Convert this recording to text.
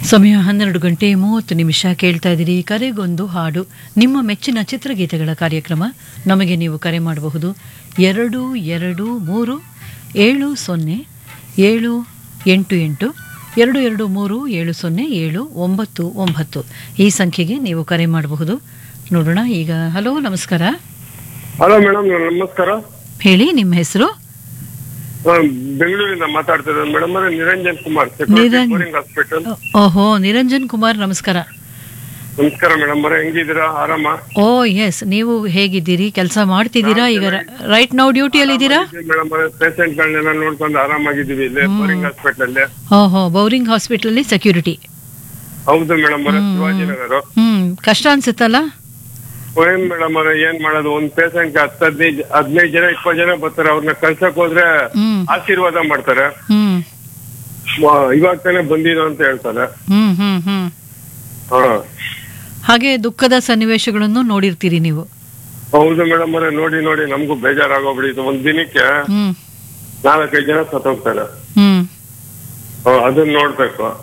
ಸಮಯ ಹನ್ನೆರಡು ಗಂಟೆ ಮೂವತ್ತು ನಿಮಿಷ ಕೇಳ್ತಾ ಇದ್ದೀರಿ ಕರೆಗೊಂದು ಹಾಡು ನಿಮ್ಮ ಮೆಚ್ಚಿನ ಚಿತ್ರಗೀತೆಗಳ ಕಾರ್ಯಕ್ರಮ ನಮಗೆ ನೀವು ಕರೆ ಮಾಡಬಹುದು ಎರಡು ಎರಡು ಮೂರು ಏಳು ಸೊನ್ನೆ ಏಳು ಎಂಟು ಎಂಟು ಎರಡು ಎರಡು ಮೂರು ಏಳು ಸೊನ್ನೆ ಏಳು ಒಂಬತ್ತು ಒಂಬತ್ತು ಈ ಸಂಖ್ಯೆಗೆ ನೀವು ಕರೆ ಮಾಡಬಹುದು ನೋಡೋಣ ಈಗ ಹಲೋ ನಮಸ್ಕಾರ ಹಲೋ ಮೇಡಮ್ ನಮಸ್ಕಾರ ಹೇಳಿ ನಿಮ್ಮ ಹೆಸರು ನಾನ್ ಬೆಂಗಳೂರಿಂದ ಮಾತಾಡ್ತಿರೋದು ಮೇಡಮ್ ಅವರೇ ನಿರಂಜನ್ ಕುಮಾರ್ ನಿರಂಜನ್- ಬೋರಿಂಗ್ ಹಾಸ್ಪಿಟಲ್ ಓಹೋ ನಿರಂಜನ್ ಕುಮಾರ್ ನಮಸ್ಕಾರ ನಮಸ್ಕಾರ ಮೇಡಮ್ ಅವರೇ ಹೆಂಗಿದ್ದೀರಾ ಆರಾಮ ಓ ಎಸ್ ನೀವು ಹೇಗಿದ್ದೀರಿ ಕೆಲಸ ಮಾಡ್ತಿದ್ದೀರಾ ಈಗ ರೈಟ್ ನೌ ಡ್ಯೂಟಿಯಲ್ಲಿ ಇದ್ದೀರಾ ಮೇಡಮ್ ಅವರೇ ಪೇಷಂಟ್ ಗಳನ್ನೆಲ್ಲ ನೋಡ್ಕೊಂಡು ಆರಾಮಾಗಿದ್ದೀವಿ ಇಲ್ಲೇ ಬೋರಿಂಗ್ ಹಾಸ್ಪಿಟಲ್ ಅಲ್ಲಿ ಓಹೋ ಬೌರಿಂಗ್ ಹಾಸ್ಪಿಟಲ್ ಸೆಕ್ಯೂರಿಟಿ ಹೌದು ಮೇಡಮ್ ಅವರೇ ಶಿವಾಜಿನಗರ ಹ್ಮ್ ಕಷ್ಟ ಅನ್ಸುತ್ತಲ್ಲ ಏನ್ ಮೇಡಮ್ ಅವರೇ ಏನ್ ಮಾಡೋದು ಒಂದ್ ಪೇಷಂಟ್ ಹತ್ತು ಹದಿನೈದು ಹದಿನೈದು ಜನ ಇಪ್ಪತ್ತು ಜನ ಬರ್ತಾರೆ ಅವ್ರನ್ನ ಕಳ್ಸಕ್ ಹೋದ್ರೆ ಹ್ಮ್ ಆಶೀರ್ವಾದ ಮಾಡ್ತಾರೆ ಹ್ಮ್ ವ- ಇವಾಗ ತಾನೇ ಬಂದಿರೋ ಅಂತ ಹೇಳ್ತಾರೆ ಹ್ಮ್ ಹ್ಮ್ ಹ್ಮ್ ಹಾ ಹಾಗೆ ದುಃಖದ ಸನ್ನಿವೇಶಗಳನ್ನು ನೋಡಿರ್ತೀರಿ ನೀವು ಹೌದು ಮೇಡಮ್ ಅವರೇ ನೋಡಿ ನೋಡಿ ನಮಗೂ ಬೇಜಾರಾಗೋಗ್ಬಿಡಿತ್ತು ಒಂದ್ ದಿನಕ್ಕೆ ಹ್ಮ್ ನಾಲ್ಕೈದು ಜನ ಸತ್ತೋಗ್ತಾರೆ ಹ್ಮ್ ಹಾ, ಅದನ್ನ ನೋಡ್ಬೇಕು